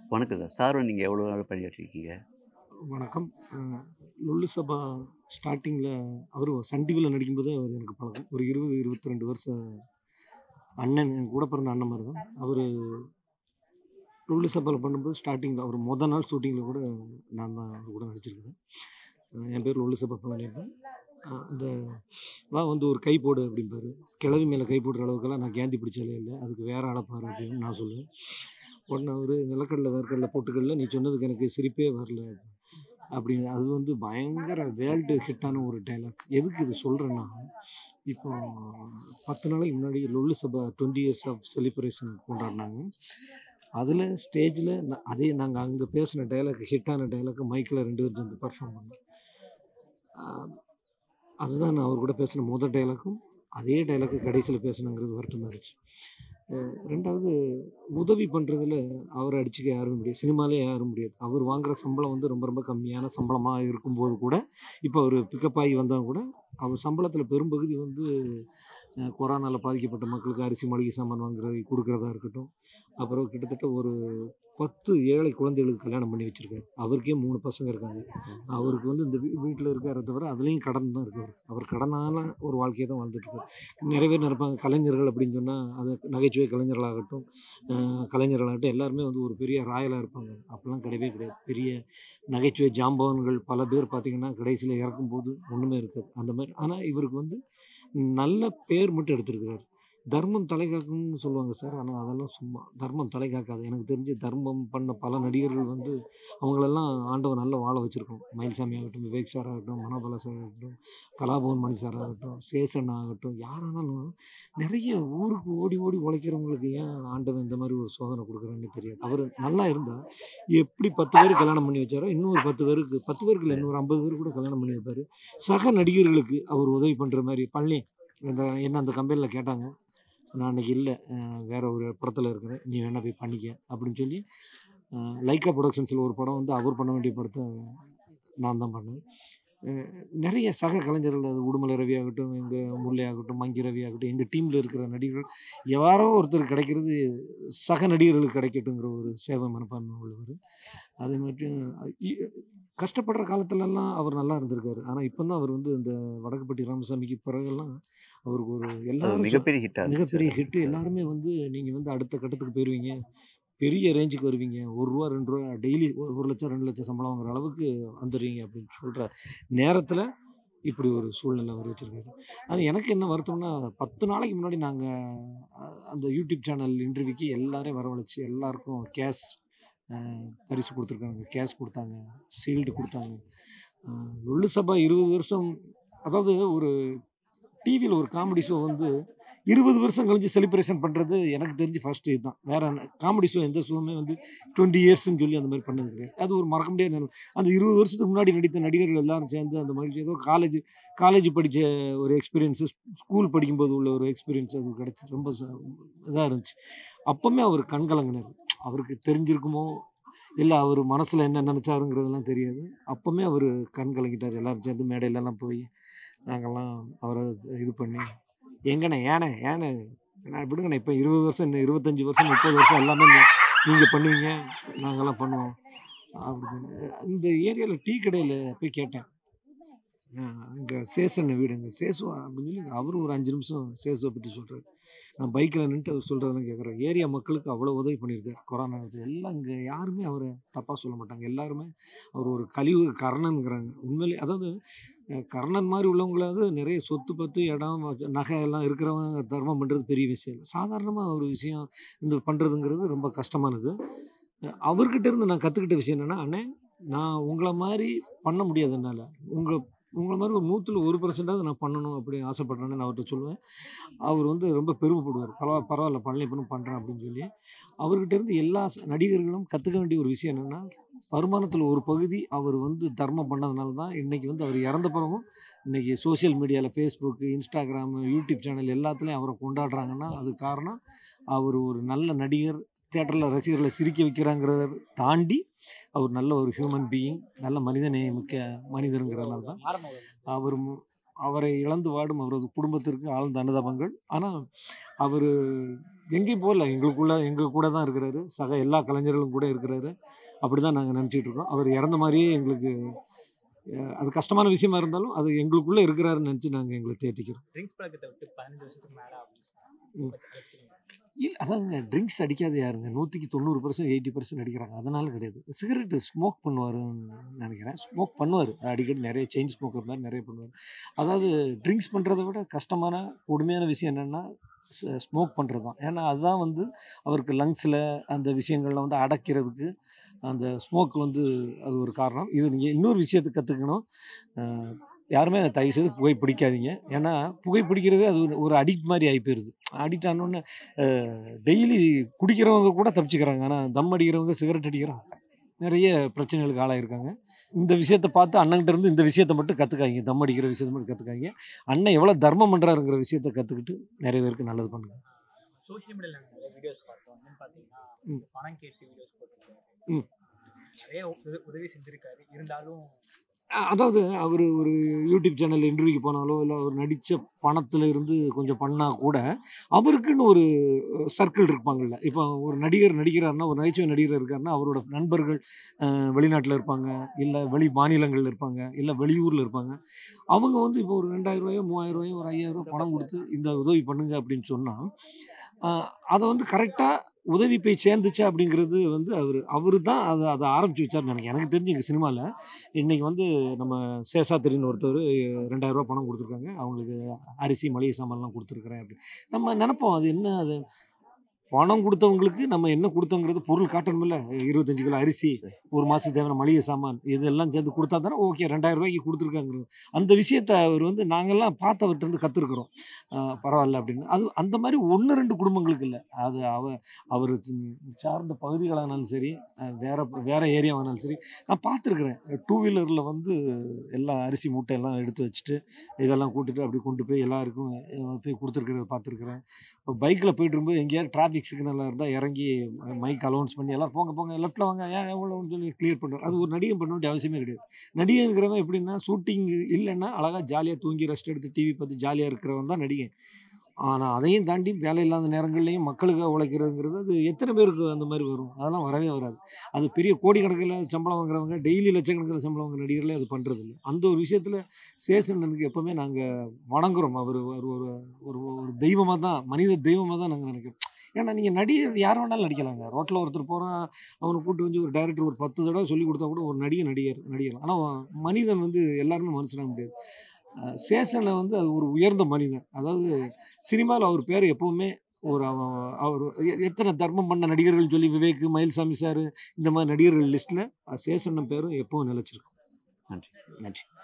வணக்கம் sir sir நீங்கள் எவ்வளோ நாள் பணியாற்றிருக்கீங்க வணக்கம் அஹ் லுல்லு சபா ஸ்டார்டிங்கில் அவர் சன் டிவியில் நடிக்கும்போதே அவர் எனக்கு பழக்கம் ஒரு இருபது இருபத்தி ரெண்டு வருஷம் அண்ணன் என் கூட பிறந்த அண்ணன் மாதிரி தான் அவர் லுல்லு சபாவில் பண்ணும்போது ஸ்டார்டிங்கில் அவர் மொதல் நாள் ஷூட்டிங்கில் கூட நான் தான் அவர் கூட நடிச்சிருக்கிறேன் அஹ் என் பேர் லுல்லு சபா பழனியப்பன் அஹ் அந்த வா வந்து ஒரு கை போடு அப்படிம்பாரு கிழவி மேலே கை போடுற அளவுக்கெல்லாம் நான் கேந்தி பிடிச்சாலே இல்லை அதுக்கு வேற அளப்பாரு அப்படின்னு நான் சொல்லுவேன் உடனே அவர் நிலக்கடலை வேர்க்கடலை பொட்டுக்கடல நீ சொன்னதுக்கு எனக்கு சிரிப்பே வரல அப்படின்னு அது வந்து பயங்கர வேர்ல்டு ஹிட்டான ஒரு டைலாக் எதுக்கு இது சொல்கிறேன்னா இப்போ பத்து நாளைக்கு முன்னாடி Lollu Sabha twenty years of celebration கொண்டாடினாங்க அதில் ஸ்டேஜில் அதே நாங்கள் அங்கே பேசின டைலாக் ஹிட்டான டைலாக் மைக்கில் ரெண்டு பேரும் வந்து பர்ஃபார்ம் பண்ணோம் ஆஹ் அதுதான் நான் அவர் கூட பேசின முதல் டைலாக்கும் அதே டைலாக்கு கடைசியில் பேசணுங்கிறது வருத்தமாக இருந்துச்சு அஹ் ரெண்டாவது உதவி பண்ணுறதுல அவரை அடிச்சுக்க யாரும் முடியாது சினிமாலே யாரும் முடியாது அவர் வாங்குற சம்பளம் வந்து ரொம்ப ரொம்ப கம்மியான சம்பளமாக இருக்கும்போது கூட இப்போ அவர் பிக்கப் ஆகி வந்தால் கூட அவர் சம்பளத்தில் பெரும்பகுதி வந்து அஹ், கொரோனாவில் பாதிக்கப்பட்ட மக்களுக்கு அரிசி மளிகை சாமான் வாங்குறது கொடுக்குறதா இருக்கட்டும் அப்புறம் கிட்டத்தட்ட ஒரு பத்து ஏழை குழந்தைகளுக்கு கல்யாணம் பண்ணி வச்சுருக்காரு அவருக்கே மூணு பசங்க இருக்காங்க அவருக்கு வந்து இந்த வீட்டில் இருக்காரே தவிர அதுலேயும் கடன் தான் இருக்கு அவருக்கு அவர் கடனால் ஒரு வாழ்க்கையை தான் வாழ்ந்துட்டு இருக்காரு நிறைய பேர் நினைப்பாங்க கலைஞர்கள் அப்படின்னு சொன்னால் அது நகைச்சுவை கலைஞர்களாகட்டும் அஹ், கலைஞர்களாகட்டும் எல்லாருமே வந்து ஒரு பெரிய ராயலாக இருப்பாங்க அப்படிலாம் கிடையவே கிடையாது பெரிய நகைச்சுவை ஜாம்பவன்கள் பல பேர் பார்த்திங்கன்னா கடைசியில் இறக்கும்போது ஒன்றுமே இருக்காது அந்த மாதிரி ஆனால் இவருக்கு வந்து நல்ல பேர் மட்டும் எடுத்திருக்கிறார் தர்மம் தலைகாக்கும்னு சொல்லுவாங்க சார் ஆனால் அதெல்லாம் சும்மா தர்மம் தலைகாக்காது எனக்கு தெரிஞ்சு தர்மம் பண்ண பல நடிகர்கள் வந்து அவங்களெல்லாம் ஆண்டவன் நல்லா வாழ வச்சுருக்கோம் மயில்சாமி ஆகட்டும் விவேக் சார் ஆகட்டும் மனோபல சார் ஆகட்டும் கலாபவன் மணி சார் ஆகட்டும் சேசன் ஆகட்டும் யாரானாலும் நிறைய ஊருக்கு ஓடி ஓடி உழைக்கிறவங்களுக்கு ஏன் ஆண்டவன் இந்த மாதிரி ஒரு சோதனை கொடுக்குறான்னு தெரியாது அவர் நல்லா இருந்தால் எப்படி பத்து பேர் கல்யாணம் பண்ணி வச்சாரோ இன்னொரு பத்து பேருக்கு பத்து பேருக்கு இல்லை இன்னொரு ஐம்பது பேர் கூட கல்யாணம் பண்ணி வைப்பார் சக நடிகர்களுக்கு அவர் உதவி பண்ணுற மாதிரி பழனி இந்த என்ன அந்த கம்பெனியில் கேட்டாங்க நான் அன்றைக்கி இல்லை வேற ஒரு படத்தில் இருக்கிறேன் நீ வேணா போய் பண்ணிக்க அப்படின்னு சொல்லி அஹ், லைக்கா ப்ரொடக்ஷன்ஸில் ஒரு படம் வந்து அவர் பண்ண வேண்டிய படத்தை நான் தான் பண்ணேன் அஹ், நிறைய சக கலைஞர்கள் அது உடுமலை ரவி ஆகட்டும் எங்கள் முல்லை ஆகட்டும் மங்கி ரவி ஆகட்டும் எங்கள் டீமில் இருக்கிற நடிகர்கள் யாரோ ஒருத்தர் கிடைக்கிறது சக நடிகர்களுக்கு கிடைக்கட்டுங்கிற ஒரு சேவை மனப்பான்மை உள்ளவர் அதே மாதிரி இ- கஷ்டப்படுற காலத்துலலாம் அவர் நல்லா இருந்திருக்காரு ஆனால் இப்போ தான் அவர் வந்து இந்த வடக்குப்பட்டி ராமசாமிக்கு பிறகெல்லாம் அவருக்கு ஒரு அது எல்லாரும் சொ- மிகப்பெரிய ஹிட்டாக மிகப்பெரிய ஹிட்டு எல்லாருமே வந்து நீங்கள் வந்து அடுத்த கட்டத்துக்கு போயிடுவீங்க பெரிய ரேஞ்சுக்கு வருவீங்க ஒரு ரூபா ரெண்டு ரூபா டெய்லி ஒரு லட்சம் ரெண்டு லட்சம் சம்பளம் வாங்குற அளவுக்கு வந்துடுவீங்க அப்படின்னு சொல்கிற நேரத்தில் இப்படி ஒரு சூழ்நிலை அவர் வச்சுருக்காரு அது எனக்கு என்ன வருத்தம்னா பத்து நாளைக்கு முன்னாடி நாங்கள் அந்த யூடியூப் சேனல் இன்டர்வியூக்கு எல்லாரையும் வரவழைச்சு எல்லாருக்கும் கேஷ் பரிசு கொடுத்துருக்காங்க கேஷ் கொடுத்தாங்க சீல்டு கொடுத்தாங்க அஹ், லொல்லு சபா இருபது வருஷம் அதாவது ஒரு டிவியில் ஒரு காமெடி ஷோ வந்து இருபது வருஷம் கழிஞ்சு செலிப்ரேஷன் பண்ணுறது எனக்கு தெரிஞ்சு ஃபஸ்ட்டு இதுதான் வேற காமெடி ஷோ எந்த ஷோவுமே வந்து டுவெண்ட்டி இயர்ஸ்னு சொல்லி அந்த மாதிரி பண்ணது கிடையாது அது ஒரு மறக்க முடியாத நினைவு அந்த இருபது வருஷத்துக்கு முன்னாடி நடித்த நடிகர்கள் எல்லாரும் சேர்ந்து அந்த மகிழ்ச்சி ஏதோ காலேஜ் காலேஜ் படித்த ஒரு எக்ஸ்பீரியன்ஸு ஸ்கூல் படிக்கும்போது உள்ள ஒரு எக்ஸ்பீரியன்ஸ் அது கிடச்சி ரொம்ப இதாக இருந்துச்சு அப்போவுமே அவர் கண்கலங்கினார் அவருக்கு தெரிஞ்சிருக்குமோ இல்லை அவர் மனசில் என்ன நினச்சாருங்கிறதெல்லாம் தெரியாது அப்போவுமே அவர் கண் கலங்கிட்டார் எல்லாரும் சேர்ந்து மேடையிலலாம் போய் நாங்கள்லாம் அவரை இது பண்ணி எங்கண்ணே ஏண்ணே ஏண்ணே நான் விடுங்கண்ணே இப்போ இருபது வருஷம் இன்னும் இருபத்தஞ்சி வருஷம் முப்பது வருஷம் எல்லாமே நீங்கள் பண்ணுவீங்க நாங்கள்லாம் பண்ணுவோம் அப்படின்னு இந்த ஏரியாவில் டீ கடையில் போய் கேட்டேன் அங்கே சேசன் வீடு அங்கே சேசுவா அப்படின்னு சொல்லி அவரும் ஒரு அஞ்சு நிமிஷம் சேசுவை பற்றி சொல்கிறார் நான் பைக்கில் நின்றுட்டு அவர் சொல்கிறதெல்லாம் கேட்குறேன் ஏரியா மக்களுக்கு அவ்வளோ உதவி பண்ணியிருக்காரு கொரோனா நேரத்தில் எல்லாம் இங்கே யாருமே அவரை தப்பாக சொல்ல மாட்டாங்க எல்லாருமே அவர் ஒரு கழிவு கர்ணனுங்கிறாங்க உண்மையிலே அதாவது அஹ், கர்ணன் மாதிரி உள்ளவங்களாவது நிறைய சொத்து பத்து இடம் வச்ச- நகை எல்லாம் இருக்கிறவங்க தர்மம் பண்ணுறது பெரிய விஷயம் இல்லை சாதாரணமாக ஒரு விஷயம் இந்த பண்ணுறதுங்கிறது ரொம்ப கஷ்டமானது அஹ், அவர்கிட்ட இருந்து நான் கற்றுக்கிட்ட விஷயம் என்னென்னா அண்ணே நான் உங்களை மாதிரி பண்ண முடியாது என்னால் உங்களை உங்களை மாதிரி ஒரு நூற்றில் ஒரு பர்சன்டாவது நான் பண்ணணும் அப்படி ஆசைப்பட்றேன்னு நான் அவர்கிட்ட சொல்லுவேன் அவர் வந்து ரொம்ப பெருமைப்படுவார் பரவா பரவாயில்ல பழனிப்பனும் பண்ணுறேன் அப்படின்னு சொல்லி அவர்கிட்ட இருந்து எல்லா ச- நடிகர்களும் கற்றுக்க வேண்டிய ஒரு விஷயம் என்னென்னா வருமானத்தில் ஒரு பகுதி அவர் வந்து தர்மம் பண்ணதுனால தான் இன்றைக்கி வந்து அவர் இறந்த பிறகும் இன்றைக்கி சோஷியல் மீடியாவில் ஃபேஸ்புக்கு இன்ஸ்டாகிராம் யூடியூப் சேனல் எல்லாத்துலேயும் அவரை கொண்டாடுறாங்கன்னா அது காரணம் அவர் ஒரு நல்ல நடிகர் தேட்டரில் ரசிகர்களை சிரிக்க வைக்கிறாங்கிறத தாண்டி அவர் நல்ல ஒரு ஹியூமன் பீயிங் நல்ல மனிதநேய மிக்க மனிதருங்கிறதுனால தான் அவர் மு- அவரை இழந்து வாடும் அவரது குடும்பத்திற்கு ஆழ்ந்த அனுதாபங்கள் ஆனால் அவர் எங்கேயும் போகல எங்களுக்குள்ள எங்கள் கூட தான் இருக்கிறாரு சக எல்லா கலைஞர்களும் கூட இருக்கிறாரு அப்படி தான் நாங்கள் நினச்சிட்டு இருக்கோம் அவர் இறந்த மாதிரியே எங்களுக்கு அஹ், அது கஷ்டமான விஷயமா இருந்தாலும் அது எங்களுக்குள்ளே இருக்கிறாருன்னு நினச்சி நாங்கள் எங்களை தேர்த்திக்கிறோம் ட்ரிங்க்ஸ் பழக்கத்தை விட்டு பதினஞ்சு வருஷத்துக்கு மேல அப்படின்னு ம். சொன்னாங்க இல்லை அதாவதுங்க ட்ரிங்க்ஸ் அடிக்காத யாருங்க நூற்றிக்கு தொண்ணூறு பர்சன்ட் எயிட்டி பர்சன்ட் அடிக்கிறாங்க அதனால கிடையாது சிகரெட்டு ஸ்மோக் பண்ணுவாருன்னு நினைக்கிறேன் ஸ்மோக் பண்ணுவார் அடிக்கடி நிறைய செயின் ஸ்மோக்கர் மாதிரி நிறைய பண்ணுவார் அதாவது ட்ரிங்க்ஸ் பண்ணுறதை விட கஷ்டமான கொடுமையான விஷயம் என்னென்னா ஸ்மோக் பண்ணுறது தான் ஏன்னா அதுதான் வந்து அவருக்கு லங்ஸில் அந்த விஷயங்கள்லாம் வந்து அடைக்கிறதுக்கு அந்த ஸ்மோக் வந்து அது ஒரு காரணம் இது நீங்கள் இன்னொரு விஷயத்தை கற்றுக்கணும் யாருமே தயவு செய்து புகை பிடிக்காதீங்க ஏன்னா புகை பிடிக்கிறதே அது ஒரு- ஒரு அடிக்ட் மாதிரி ஆகி போயிடுது அடிக்ட் ஆனோடனே டெய்லி குடிக்கிறவங்க கூட தப்பிச்சுக்கிறாங்க ஆனால் தம் அடிக்கிறவங்க சிகரெட் அடிக்கிறாங்க நிறைய பிரச்சனைகளுக்கு ஆளாயிருக்காங்க இந்த விஷயத்தை பார்த்து அண்ணன்கிட்ட இருந்து இந்த விஷயத்தை மட்டும் கற்றுக்காங்க தம் அடிக்கிற விஷயத்தை மட்டும் கற்றுக்காங்க அண்ணன் எவ்வளோ தர்மம் பண்ணுறாருங்கிற விஷயத்தை கற்றுக்கிட்டு நிறைய பேருக்கு நல்லது பண்ணுங்க சோஷியல் மீடியால நிறைய வீடியோஸ் பார்த்தோம் வந்து பாத்தீங்கன்னா ம். பணம் கேட்டு வீடியோஸ் போட்டிருக்காரு ம். நிறைய உத- உதவி செஞ்சிருக்காரு இருந்தாலும் அ- அதாவது அவர் ஒரு யூடியூப் சேனல் இன்டர்வியூக்கு போனாலோ இல்லை அவர் நடித்த பணத்தில் இருந்து கொஞ்சம் பண்ணால் கூட அவருக்குன்னு ஒரு சர்க்கிள் இருப்பாங்கல்ல இப்போ ஒரு நடிகர் நடிக்கிறாருன்னா ஒரு நகைச்சுவை நடிகர் இருக்காருன்னா அவரோட நண்பர்கள் வெளிநாட்டில் இருப்பாங்க இல்லை வெளி மாநிலங்களில் இருப்பாங்க இல்லை வெளியூரில் இருப்பாங்க அவங்க வந்து இப்போ ஒரு ரெண்டாயிரம் ரூபாயோ மூவாயிரம் ரூபாயோ ஒரு ஐயாயிரம் ரூபாய் பணம் கொடுத்து இந்த உதவி பண்ணுங்க அப்படின்னு சொன்னால் அதை வந்து கரெக்டாக உதவி போய் சேர்ந்துச்சா அப்படிங்கிறது வந்து அவர் அவர் தான் அதை அதை ஆரம்பித்து வச்சார்னு நினைக்கிறேன் எனக்கு தெரிஞ்சு எங்கள் சினிமாவில் இன்றைக்கி வந்து நம்ம சேஷாத்திரின்னு ஒருத்தர் ரெண்டாயிரம் ரூபாய் பணம் கொடுத்துருக்காங்க அவங்களுக்கு அரிசி மளிகை சாமான்லாம் கொடுத்துருக்குறேன் அப்படி நம்ம நினைப்போம் அது என்ன அது பணம் கொடுத்தவங்களுக்கு நம்ம என்ன கொடுத்தோங்கிறது பொருள் காட்டணுமில்ல இருபத்தஞ்சு கிலோ அரிசி ஒரு மாதத்துக்கு தேவையான மளிகை சாமான் இதெல்லாம் சேர்ந்து கொடுத்தா தானே ஓகே ரெண்டாயிரம் ரூபாய்க்கு கொடுத்துருக்காங்கிறது அந்த விஷயத்தை அவர் வந்து நாங்கள்லாம் பார்த்தவர்கிட்ட இருந்து கற்றுருக்குறோம் பரவாயில்ல அப்படின்னு அது அந்த மாதிரி ஒன்று ரெண்டு குடும்பங்களுக்கு இல்லை அது அவ அவர் சார்ந்த பகுதிகளானாலும் சரி அஹ் வேற வேற ஏரியாவானாலும் சரி நான் பார்த்துருக்குறேன் டூ வீலரில் வந்து எல்லா அரிசி மூட்டையெல்லாம் எடுத்து வச்சுட்டு இதெல்லாம் கூட்டிட்டு அப்படி கொண்டு போய் எல்லாருக்கும் அஹ் போய் கொடுத்துருக்கிறத பார்த்துருக்குறேன் இப்போ பைக்கில் போயிட்டு இருக்கும்போது எங்கேயாவது டிராஃபிக் சிக்னலாக இருந்தால் இறங்கி மைக் அலௌன்ஸ் பண்ணி எல்லாம் போங்க போங்க லெஃப்ட்டில் வாங்க ஏன் எவ்வளோன்னு சொல்லி கிளியர் பண்ணுறோம் அது ஒரு நடிகை பண்ண வேண்டிய அவசியமே கிடையாது நடிகைங்கிறவன் எப்படின்னா ஷூட்டிங் இல்லைன்னா அழகாக ஜாலியாக தூங்கி ரெஸ்ட் எடுத்து டிவி பார்த்து ஜாலியாக இருக்கிறவன் தான் நடிகை ஆனால் அதையும் தாண்டி வேலை இல்லாத நேரங்கள்லையும் மக்களுக்காக உழைக்கிறதுங்கிறது அது எத்தனை பேருக்கு அந்த மாதிரி வரும் அதெல்லாம் வரவே வராது அது பெரிய கோடிக்கணக்கில் சம்பளம் வாங்குறவங்க டெய்லி லட்சக்கணக்கில் சம்பளம் வாங்குற நடிகர்களே அது பண்ணுறது இல்லை அந்த ஒரு விஷயத்தில் சேசனனுக்கு எப்போவுமே நாங்கள் வணங்குறோம் அவர் ஒரு ஒரு ஒரு ஒரு தெய்வமாக தான் மனித தெய்வமாக தான் நாங்கள் நினைக்கிறோம் ஏன்னா நீங்கள் நடிகர் யார் வேணாலும் நடிக்கலாங்க ரோட்டில் ஒருத்தர் போகிறான் அவனை கூட்டு வந்து ஒரு டைரக்டர் ஒரு பத்து தடவை சொல்லி கொடுத்தா கூட ஒரு நடிகை நடிகர் நடிகர் ஆனால் மனிதன் வந்து எல்லாருமே மனுஷனாக முடியாது அஹ் சேஷனை வந்து அது ஒரு உயர்ந்த மனிதன் அதாவது சினிமாவில் அவர் பேர் எப்போவுமே ஒரு அவ- அவர் எ- எத்தனை தர்மம் பண்ண நடிகர்கள் சொல்லி விவேக் மயில்சாமி சார் இந்த மாதிரி நடிகர்கள் லிஸ்ட்டில் சேஷன் பேரும் எப்பவும் நிலச்சிருக்கும் நன்றி நன்றி